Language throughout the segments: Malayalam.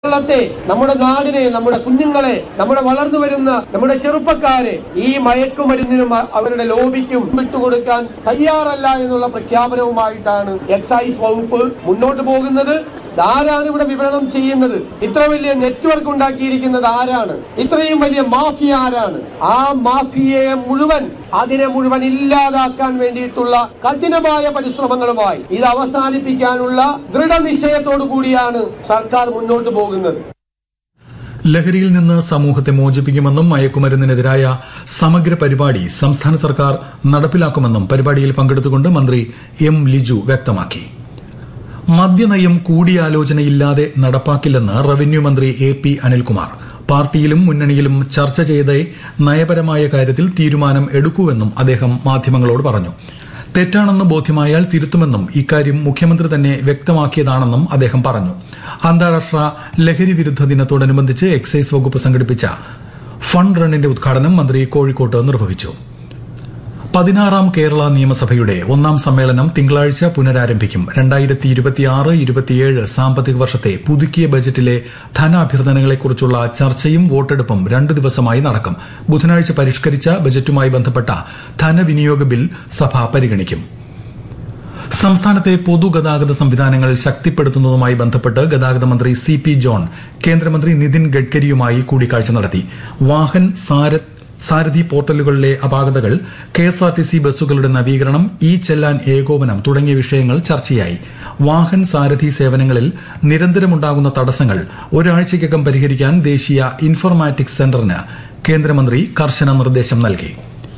കേരളത്തെ നമ്മുടെ നാടിനെ നമ്മുടെ കുഞ്ഞുങ്ങളെ നമ്മുടെ വളർന്നു വരുന്ന നമ്മുടെ ചെറുപ്പക്കാരെ ഈ മയക്കുമരുന്നിനും അ- അവരുടെ ലോബിക്കും വിട്ടുകൊടുക്കാൻ തയ്യാറല്ല എന്നുള്ള പ്രഖ്യാപനവുമായിട്ടാണ് എക്സൈസ് വകുപ്പ് മുന്നോട്ട് പോകുന്നത് ആരാണ് ഇവിടെ വിവരണം ചെയ്യുന്നത് ഇത്ര വലിയ നെറ്റ്വർക്ക് ഉണ്ടാക്കിയിരിക്കുന്നത് ആരാണ് ഇത്രയും വലിയ മാഫിയ ആരാണ് ആ മാഫിയയെ മുഴുവൻ അതിനെ മുഴുവൻ ഇല്ലാതാക്കാൻ വേണ്ടിയിട്ടുള്ള കഠിനമായ പരിശ്രമങ്ങളുമായി ഇത് അവസാനിപ്പിക്കാനുള്ള ദൃഢനിശ്ചയത്തോടു കൂടിയാണ് സർക്കാർ മുന്നോട്ട് പോകുന്നത് ലഹരിയിൽ നിന്ന് സമൂഹത്തെ മോചിപ്പിക്കുമെന്നും മയക്കുമരുന്നിനെതിരായ സമഗ്ര പരിപാടി സംസ്ഥാന സർക്കാർ നടപ്പിലാക്കുമെന്നും പരിപാടിയിൽ പങ്കെടുത്തുകൊണ്ട് മന്ത്രി എം ലിജു വ്യക്തമാക്കി മദ്യനയം കൂടിയാലോചനയില്ലാതെ നടപ്പാക്കില്ലെന്ന് റവന്യൂ മന്ത്രി എ പി അനിൽകുമാർ പാർട്ടിയിലും മുന്നണിയിലും ചർച്ച ചെയ്തേ നയപരമായ കാര്യത്തിൽ തീരുമാനം എടുക്കൂവെന്നും അദ്ദേഹം മാധ്യമങ്ങളോട് പറഞ്ഞു തെറ്റാണെന്ന് ബോധ്യമായാൽ തിരുത്തുമെന്നും ഇക്കാര്യം മുഖ്യമന്ത്രി തന്നെ വ്യക്തമാക്കിയതാണെന്നും അദ്ദേഹം പറഞ്ഞു അന്താരാഷ്ട്ര ലഹരി വിരുദ്ധ ദിനത്തോടനുബന്ധിച്ച് എക്സൈസ് വകുപ്പ് സംഘടിപ്പിച്ച ഫണ്ട് റണ്ണിന്റെ ഉദ്ഘാടനം മന്ത്രി കോഴിക്കോട്ട് നിർവഹിച്ചു പതിനാറാം കേരള നിയമസഭയുടെ ഒന്നാം സമ്മേളനം തിങ്കളാഴ്ച പുനരാരംഭിക്കും രണ്ടായിരത്തി ഇരുപത്തിയാറ് ഇരുപത്തിയേഴ് സാമ്പത്തിക വർഷത്തെ പുതുക്കിയ ബജറ്റിലെ ധനാഭ്യർത്ഥനകളെക്കുറിച്ചുള്ള ചർച്ചയും വോട്ടെടുപ്പും രണ്ടു ദിവസമായി നടക്കും ബുധനാഴ്ച പരിഷ്കരിച്ച ബജറ്റുമായി ബന്ധപ്പെട്ട ധനവിനിയോഗ ബിൽ സഭ പരിഗണിക്കും സംസ്ഥാനത്തെ പൊതുഗതാഗത സംവിധാനങ്ങൾ ശക്തിപ്പെടുത്തുന്നതുമായി ബന്ധപ്പെട്ട് ഗതാഗത മന്ത്രി സി പി ജോൺ കേന്ദ്രമന്ത്രി നിതിൻ ഗഡ്കരിയുമായി കൂടിക്കാഴ്ച നടത്തി വാഹൻ സാരഥ് സാരഥി പോർട്ടലുകളിലെ അപാകതകൾ K S R T C ബസ്സുകളുടെ നവീകരണം ഇ ചെല്ലാൻ ഏകോപനം തുടങ്ങിയ വിഷയങ്ങൾ ചർച്ചയായി വാഹൻ സാരഥി സേവനങ്ങളിൽ നിരന്തരമുണ്ടാകുന്ന തടസ്സങ്ങൾ ഒരാഴ്ചയ്ക്കകം പരിഹരിക്കാൻ ദേശീയ ഇൻഫർമാറ്റിക്സ് സെന്ററിന് കേന്ദ്രമന്ത്രി കർശന നിർദ്ദേശം നൽകി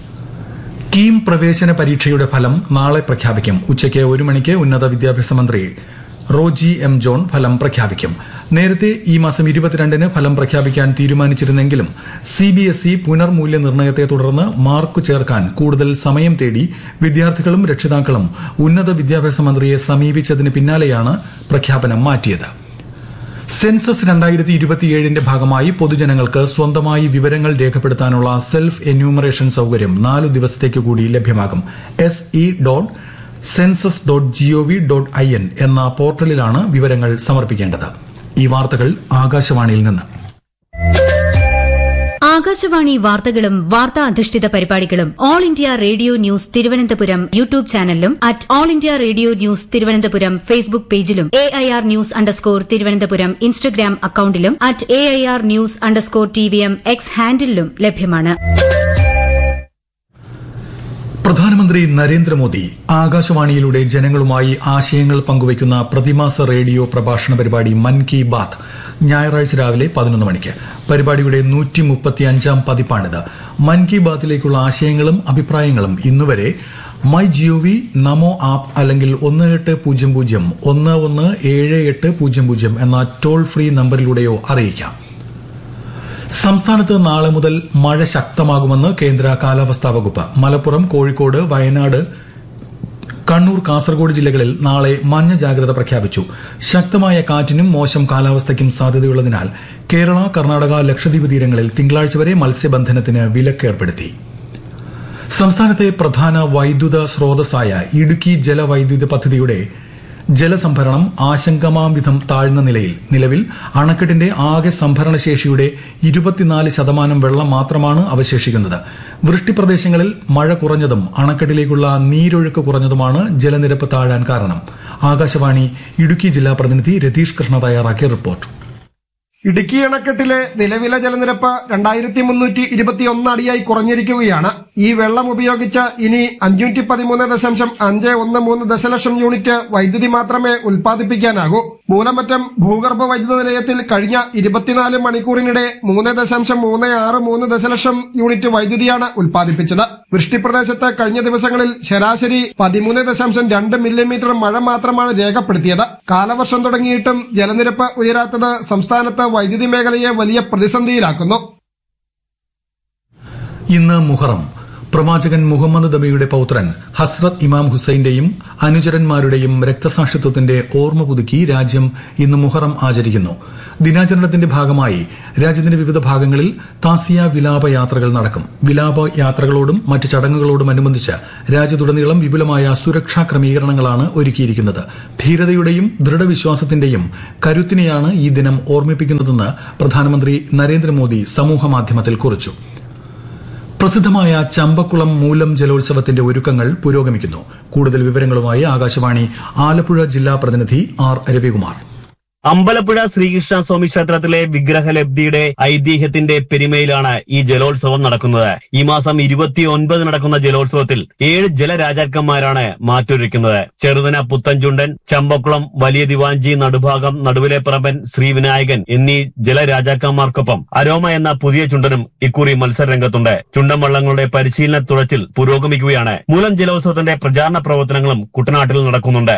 കീം പ്രവേശന പരീക്ഷയുടെ ഫലം നാളെ പ്രഖ്യാപിക്കും ഉച്ചയ്ക്ക് ഒരു മണിക്ക് ഉന്നത വിദ്യാഭ്യാസ മന്ത്രി റോജി എം ജോൺ ഫലം പ്രഖ്യാപിക്കും നേരത്തെ ഈ മാസം ഇരുപത്തിരണ്ടിന് ഫലം പ്രഖ്യാപിക്കാൻ തീരുമാനിച്ചിരുന്നെങ്കിലും സി ബി എസ് ഇ പുനർമൂല്യനിർണ്ണയത്തെ തുടർന്ന് മാർക്ക് ചേർക്കാൻ കൂടുതൽ സമയം തേടി വിദ്യാർത്ഥികളും രക്ഷിതാക്കളും ഉന്നത വിദ്യാഭ്യാസ മന്ത്രിയെ സമീപിച്ചതിന് പിന്നാലെയാണ് പ്രഖ്യാപനം മാറ്റിയത് സെൻസസ് രണ്ടായിരത്തി ഇരുപത്തിയേഴിന്റെ ഭാഗമായി പൊതുജനങ്ങൾക്ക് സ്വന്തമായി വിവരങ്ങൾ രേഖപ്പെടുത്താനുള്ള സെൽഫ് എന്യൂമറേഷൻ സൌകര്യം നാലു ദിവസത്തേക്ക് കൂടി ലഭ്യമാകും S E dot census dot G O V dot I N എന്ന പോർട്ടലിലാണ് വിവരങ്ങൾ സമർപ്പിക്കേണ്ടത് ഈ വാർത്തകൾ ആകാശവാണിയിൽ നിന്ന് ആകാശവാണി വാർത്തകളും വാർത്താ അധിഷ്ഠിത പരിപാടികളും All India Radio news Thiruvananthapuram YouTube ചാനലിലും at All India Radio news Thiruvananthapuram Facebook പേജിലും A I R news underscore Thiruvananthapuram Instagram അക്കൌണ്ടിലും at A I R news underscore T V M X ഹാൻഡിലും ലഭ്യമാണ് പ്രധാനമന്ത്രി നരേന്ദ്രമോദി ആകാശവാണിയിലൂടെ ജനങ്ങളുമായി ആശയങ്ങൾ പങ്കുവയ്ക്കുന്ന പ്രതിമാസ റേഡിയോ പ്രഭാഷണ പരിപാടി മൻ കി ബാത്ത് ഞായറാഴ്ച രാവിലെ പതിനൊന്ന് മണിക്ക് പരിപാടിയുടെ നൂറ്റി മുപ്പത്തിയഞ്ചാം പതിപ്പാണിത് മൻ കി ബാത്തിലേക്കുള്ള ആശയങ്ങളും അഭിപ്രായങ്ങളും ഇന്നുവരെ മൈ ജിഒവി നമോ ആപ്പ് അല്ലെങ്കിൽ ഒന്ന് എട്ട് പൂജ്യം പൂജ്യം ഒന്ന് ഒന്ന് ഏഴ് എട്ട് പൂജ്യം പൂജ്യം എന്ന ടോൾ ഫ്രീ നമ്പറിലൂടെയോ അറിയിക്കാം സംസ്ഥാനത്ത് നാളെ മുതൽ മഴ ശക്തമാകുമെന്ന് കേന്ദ്ര കാലാവസ്ഥാ വകുപ്പ് മലപ്പുറം കോഴിക്കോട് വയനാട് കണ്ണൂർ കാസർഗോഡ് ജില്ലകളിൽ നാളെ മഞ്ഞ ജാഗ്രത പ്രഖ്യാപിച്ചു ശക്തമായ കാറ്റിനും മോശം കാലാവസ്ഥയ്ക്കും സാധ്യതയുള്ളതിനാൽ കേരള കർണാടക ലക്ഷദ്വീപ് തീരങ്ങളിൽ തിങ്കളാഴ്ച വരെ മത്സ്യബന്ധനത്തിന് വിലക്ക് ഏർപ്പെടുത്തി സംസ്ഥാനത്തെ പ്രധാന വൈദ്യുത സ്രോതസ്സായ ഇടുക്കി ജലവൈദ്യുത പദ്ധതിയുടെ ജലസംഭരണം ആശങ്കമാം വിധം താഴ്ന്ന നിലയിൽ നിലവിൽ അണക്കെട്ടിന്റെ ആകെ സംഭരണശേഷിയുടെ ഇരുപത്തിനാല് ശതമാനം വെള്ളം മാത്രമാണ് അവശേഷിക്കുന്നത് വൃഷ്ടിപ്രദേശങ്ങളിൽ മഴ കുറഞ്ഞതും അണക്കെട്ടിലേക്കുള്ള നീരൊഴുക്ക് കുറഞ്ഞതുമാണ് ജലനിരപ്പ് താഴാൻ കാരണം ആകാശവാണി ഇടുക്കി ജില്ലാ പ്രതിനിധി രതീഷ് കൃഷ്ണ തയ്യാറാക്കിയ റിപ്പോർട്ട് ഇടുക്കി അണക്കെട്ടിലെ നിലവിലെ ജലനിരപ്പ് രണ്ടായിരത്തി മുന്നൂറ്റി ഇരുപത്തിയൊന്ന് അടിയായി കുറഞ്ഞിരിക്കുകയാണ് ഈ വെള്ളം ഉപയോഗിച്ച് ഇനി അഞ്ഞൂറ്റി പതിമൂന്ന് ദശാംശം അഞ്ച് ഒന്ന് മൂന്ന് ദശലക്ഷം യൂണിറ്റ് വൈദ്യുതി മാത്രമേ ഉൽപ്പാദിപ്പിക്കാനാകൂ മൂലമറ്റം ഭൂഗർഭ വൈദ്യുത നിലയത്തിൽ കഴിഞ്ഞ ഇരുപത്തിനാല് മണിക്കൂറിനിടെ മൂന്ന് ദശാംശം മൂന്ന് ആറ് മൂന്ന് ദശലക്ഷം യൂണിറ്റ് വൈദ്യുതിയാണ് ഉൽപ്പാദിപ്പിച്ചത് വൃഷ്ടിപ്രദേശത്ത് കഴിഞ്ഞ ദിവസങ്ങളിൽ ശരാശരി പതിമൂന്ന് ദശാംശം രണ്ട് മില്ലിമീറ്റർ മഴ മാത്രമാണ് രേഖപ്പെടുത്തിയത് കാലവർഷം തുടങ്ങിയിട്ടും ജലനിരപ്പ് ഉയരാത്തത് സംസ്ഥാനത്ത് വൈദ്യുതി മേഖലയെ വലിയ പ്രതിസന്ധിയിലാക്കുന്നു ഇന്ന് മുഹറം പ്രവാചകൻ മുഹമ്മദ് നബിയുടെ പൌത്രൻ ഹസ്രത്ത് ഇമാം ഹുസൈന്റെയും അനുചരന്മാരുടെയും രക്തസാക്ഷിത്വത്തിന്റെ ഓർമ്മ പുതുക്കി രാജ്യം ഇന്ന് മുഹറം ആചരിക്കുന്നു ദിനാചരണത്തിന്റെ ഭാഗമായി രാജ്യത്തിന്റെ വിവിധ ഭാഗങ്ങളിൽ താസിയ വിലാപ യാത്രകൾ നടക്കും വിലാപ യാത്രകളോടും മറ്റ് ചടങ്ങുകളോടുമനുബന്ധിച്ച് രാജ്യത്തുടനീളം വിപുലമായ സുരക്ഷാ ക്രമീകരണങ്ങളാണ് ഒരുക്കിയിരിക്കുന്നത് ധീരതയുടെയും ദൃഢവിശ്വാസത്തിന്റെയും കരുത്തിനെയാണ് ഈ ദിനം ഓർമ്മിപ്പിക്കുന്നതെന്ന് പ്രധാനമന്ത്രി നരേന്ദ്രമോദി സമൂഹമാധ്യമത്തിൽ കുറിച്ചു പ്രസിദ്ധമായ ചമ്പക്കുളം മൂലം ജലോത്സവത്തിന്റെ ഒരുക്കങ്ങൾ പുരോഗമിക്കുന്നു കൂടുതൽ വിവരങ്ങളുമായി ആകാശവാണി ആലപ്പുഴ ജില്ലാ പ്രതിനിധി ആർ രവികുമാർ അമ്പലപ്പുഴ ശ്രീകൃഷ്ണ സ്വാമി ക്ഷേത്രത്തിലെ വിഗ്രഹലബ്ധിയുടെ ഐതിഹ്യത്തിന്റെ പെരുമയിലാണ് ഈ ജലോത്സവം നടക്കുന്നത് ഈ മാസം ഇരുപത്തിയൊൻപത് നടക്കുന്ന ജലോത്സവത്തിൽ ഏഴ് ജലരാജാക്കന്മാരാണ് മാറ്റൊരുക്കുന്നത് ചെറുതന പുത്തൻചുണ്ടൻ ചമ്പക്കുളം വലിയ ദിവാഞ്ചി നടുഭാഗം നടുവിലെ പറമ്പൻ ശ്രീവിനായകൻ എന്നീ ജലരാജാക്കന്മാർക്കൊപ്പം അരോമ എന്ന പുതിയ ചുണ്ടനും ഇക്കുറി മത്സരരംഗത്തുണ്ട് ചുണ്ടൻ വള്ളങ്ങളുടെ പരിശീലന തുഴച്ചിൽ പുരോഗമിക്കുകയാണ് മൂലം ജലോത്സവത്തിന്റെ പ്രചാരണ പ്രവർത്തനങ്ങളും കുട്ടനാട്ടിൽ നടക്കുന്നുണ്ട്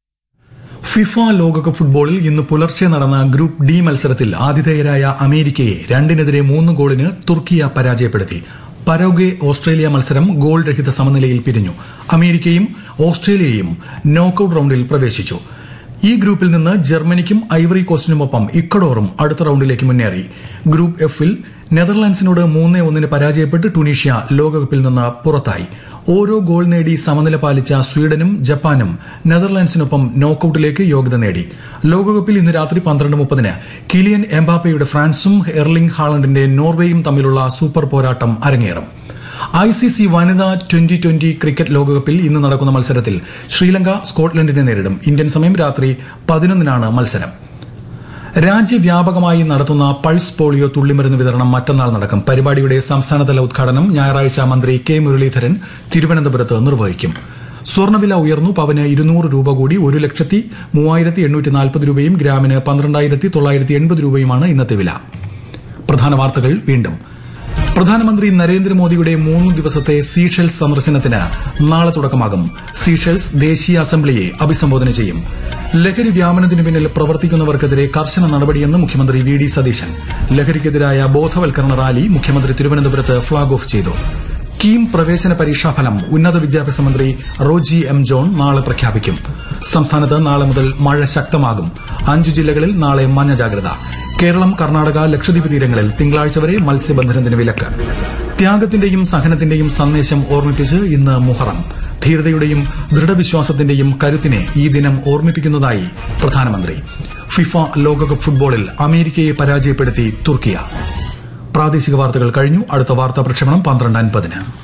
ഫിഫ ലോകകപ്പ് ഫുട്ബോളിൽ ഇന്ന് പുലർച്ചെ നടന്ന ഗ്രൂപ്പ് ഡി മത്സരത്തിൽ ആതിഥേയരായ അമേരിക്കയെ രണ്ടിനെതിരെ മൂന്ന് ഗോളിന് തുർക്കിയ പരാജയപ്പെടുത്തി പരോഗെ ഓസ്ട്രേലിയ മത്സരം ഗോൾ രഹിത സമനിലയിൽ പിരിഞ്ഞു അമേരിക്കയും ഓസ്ട്രേലിയയും നോക്കൌട്ട് റൌണ്ടിൽ പ്രവേശിച്ചു ഈ ഗ്രൂപ്പിൽ നിന്ന് ജർമ്മനിക്കും ഐവറി കോസ്റ്റിനുമൊപ്പം ഇക്കഡോറും അടുത്ത റൌണ്ടിലേക്ക് മുന്നേറി ഗ്രൂപ്പ് എഫിൽ നെതർലാൻഡ്സിനോട് മൂന്ന് ഒന്നിന് പരാജയപ്പെട്ട് ടുണീഷ്യ ലോകകപ്പിൽ നിന്ന് പുറത്തായി ഓരോ ഗോൾ നേടി സമനില പാലിച്ച സ്വീഡനും ജപ്പാനും നെതർലാൻഡ്സിനൊപ്പം നോക്കൌട്ടിലേക്ക് യോഗ്യത നേടി ലോകകപ്പിൽ ഇന്ന് രാത്രി പന്ത്രണ്ട് മുപ്പതിന് കിലിയൻ എംബാപ്പയുടെ ഫ്രാൻസും എർലിംഗ് ഹാളണ്ടിന്റെ നോർവേയും തമ്മിലുള്ള സൂപ്പർ പോരാട്ടം അരങ്ങേറും ഐ സി സി വനിതാ ട്വന്റി ട്വന്റി ക്രിക്കറ്റ് ലോകകപ്പിൽ ഇന്ന് നടക്കുന്ന മത്സരത്തിൽ ശ്രീലങ്ക സ്കോട്ട്ലൻഡിനെ നേരിടും ഇന്ത്യൻ സമയം രാത്രി പതിനൊന്നിനാണ് മത്സരം രാജ്യവ്യാപകമായി നടത്തുന്ന പൾസ് പോളിയോ തുള്ളിമരുന്ന് വിതരണം മറ്റന്നാൾ നടക്കും പരിപാടിയുടെ സംസ്ഥാനതല ഉദ്ഘാടനം ഞായറാഴ്ച മന്ത്രി കെ മുരളീധരൻ തിരുവനന്തപുരത്ത് നിർവഹിക്കും സ്വർണ്ണവില ഉയർന്നു പവന് ഇരുന്നൂറ് രൂപ കൂടി ഒരു ലക്ഷത്തി മൂവായിരത്തി എണ്ണൂറ്റി നാൽപ്പത് രൂപയും ഗ്രാമിന് പന്ത്രണ്ടായിരത്തി തൊള്ളായിരത്തി എൺപത് രൂപയുമാണ് ഇന്നത്തെ വില പ്രധാന വാർത്തകൾ വീണ്ടും പ്രധാനമന്ത്രി നരേന്ദ്രമോദിയുടെ മൂന്ന് ദിവസത്തെ സീഷെൽസ് സന്ദർശനത്തിന് നാളെ തുടക്കമാകും സീഷെൽസ് ദേശീയ അസംബ്ലിയെ അഭിസംബോധന ചെയ്യും ലഹരി വ്യാപനത്തിനു പിന്നിൽ പ്രവർത്തിക്കുന്നവർക്കെതിരെ കർശന നടപടിയെന്ന് മുഖ്യമന്ത്രി വി ഡി സതീശൻ ലഹരിക്കെതിരായ ബോധവൽക്കരണ റാലി മുഖ്യമന്ത്രി തിരുവനന്തപുരത്ത് ഫ്ളാഗ് ഓഫ് ചെയ്തു കീം പ്രവേശന പരീക്ഷാഫലം ഉന്നത വിദ്യാഭ്യാസ മന്ത്രി റോജി എം ജോൺ നാളെ പ്രഖ്യാപിക്കും സംസ്ഥാനത്ത് നാളെ മുതൽ മഴ ശക്തമാകും അഞ്ചു ജില്ലകളിൽ നാളെ മഞ്ഞ ജാഗ്രത കേരളം കർണാടക ലക്ഷദ്വീപ് തീരങ്ങളിൽ തിങ്കളാഴ്ച വരെ മത്സ്യബന്ധനത്തിന് വിലക്ക് ത്യാഗത്തിന്റെയും സഹനത്തിന്റെയും സന്ദേശം ഓർമ്മിപ്പിച്ച് ഇന്ന് മുഹറം ധീരതയുടെയും ദൃഢവിശ്വാസത്തിന്റെയും കരുത്തിനെ ഈ ദിനം ഓർമ്മിപ്പിക്കുന്നതായി പ്രധാനമന്ത്രി ഫിഫ ലോകകപ്പ് ഫുട്ബോളിൽ അമേരിക്കയെ പരാജയപ്പെടുത്തി തുർക്കിയ പ്രാദേശിക വാർത്തകൾ കഴിഞ്ഞു അടുത്ത വാർത്താ പ്രക്ഷേപണം പന്ത്രണ്ട് അൻപതിന്